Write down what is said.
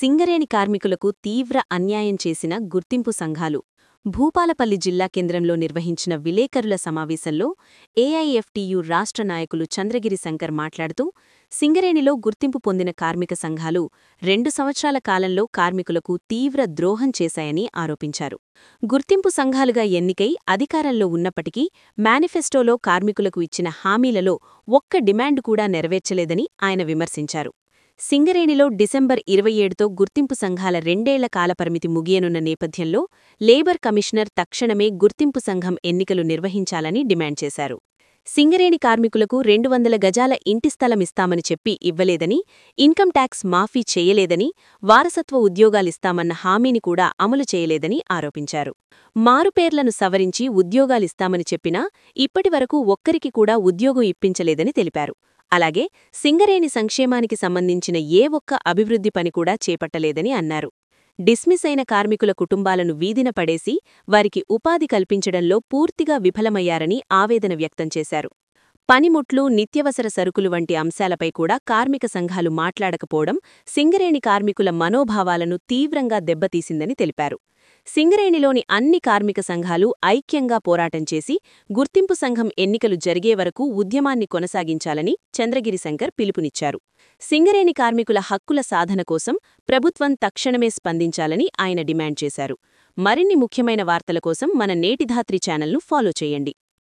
సింగరేణి కార్మికులకు తీవ్ర అన్యాయం చేసిన గుర్తింపు సంఘాలు భూపాలపల్లి జిల్లా కేంద్రంలో నిర్వహించిన విలేకరుల సమావేశంలో ఏఐఎఫ్టీయు రాష్ట్ర నాయకులు చంద్రగిరి శంకర్ మాట్లాడుతూ సింగరేణిలో గుర్తింపు పొందిన కార్మిక సంఘాలు రెండు సంవత్సరాల కాలంలో కార్మికులకు తీవ్ర ద్రోహం చేశాయని ఆరోపించారు గుర్తింపు సంఘాలుగా ఎన్నికై అధికారంలో ఉన్నప్పటికీ మేనిఫెస్టోలో కార్మికులకు ఇచ్చిన హామీలలో ఒక్క డిమాండ్ కూడా నెరవేర్చలేదని ఆయన విమర్శించారు సింగరేణిలో డిసెంబర్ ఇరవై ఏడుతో గుర్తింపు సంఘాల రెండేళ్ల కాలపరిమితి ముగియనున్న నేపథ్యంలో లేబర్ కమిషనర్ తక్షణమే గుర్తింపు సంఘం ఎన్నికలు నిర్వహించాలని డిమాండ్ చేశారు సింగరేణి కార్మికులకు రెండు వందల గజాల ఇంటి స్థలమిస్తామని చెప్పి ఇవ్వలేదని ఇన్కమ్ ట్యాక్స్ మాఫీ చేయలేదని వారసత్వ ఉద్యోగాలిస్తామన్న హామీని కూడా అమలు చేయలేదని ఆరోపించారు మారుపేర్లను సవరించి ఉద్యోగాలిస్తామని చెప్పినా ఇప్పటివరకు ఒక్కరికి కూడా ఉద్యోగం ఇప్పించలేదని తెలిపారు అలాగే సింగరేణి సంక్షేమానికి సంబంధించిన ఏ ఒక్క అభివృద్ధి పని కూడా చేపట్టలేదని అన్నారు డిస్మిస్ అయిన కార్మికుల కుటుంబాలను వీధిన పడేసి వారికి ఉపాధి కల్పించడంలో పూర్తిగా విఫలమయ్యారని ఆవేదన వ్యక్తం చేశారు పనిముట్లు నిత్యవసర సరుకులు వంటి అంశాలపై కూడా కార్మిక సంఘాలు మాట్లాడకపోవడం సింగరేణి కార్మికుల మనోభావాలను తీవ్రంగా దెబ్బతీసిందని తెలిపారు సింగరేణిలోని అన్ని కార్మిక సంఘాలు ఐక్యంగా పోరాటం చేసి గుర్తింపు సంఘం ఎన్నికలు జరిగే వరకు ఉద్యమాన్ని కొనసాగించాలని చంద్రగిరి శంకర్ పిలుపునిచ్చారు సింగరేణి కార్మికుల హక్కుల సాధన కోసం ప్రభుత్వం తక్షణమే స్పందించాలని ఆయన డిమాండ్ చేశారు మరిన్ని ముఖ్యమైన వార్తల కోసం మన నేటిధాత్రి ఛానల్ను ఫాలో చేయండి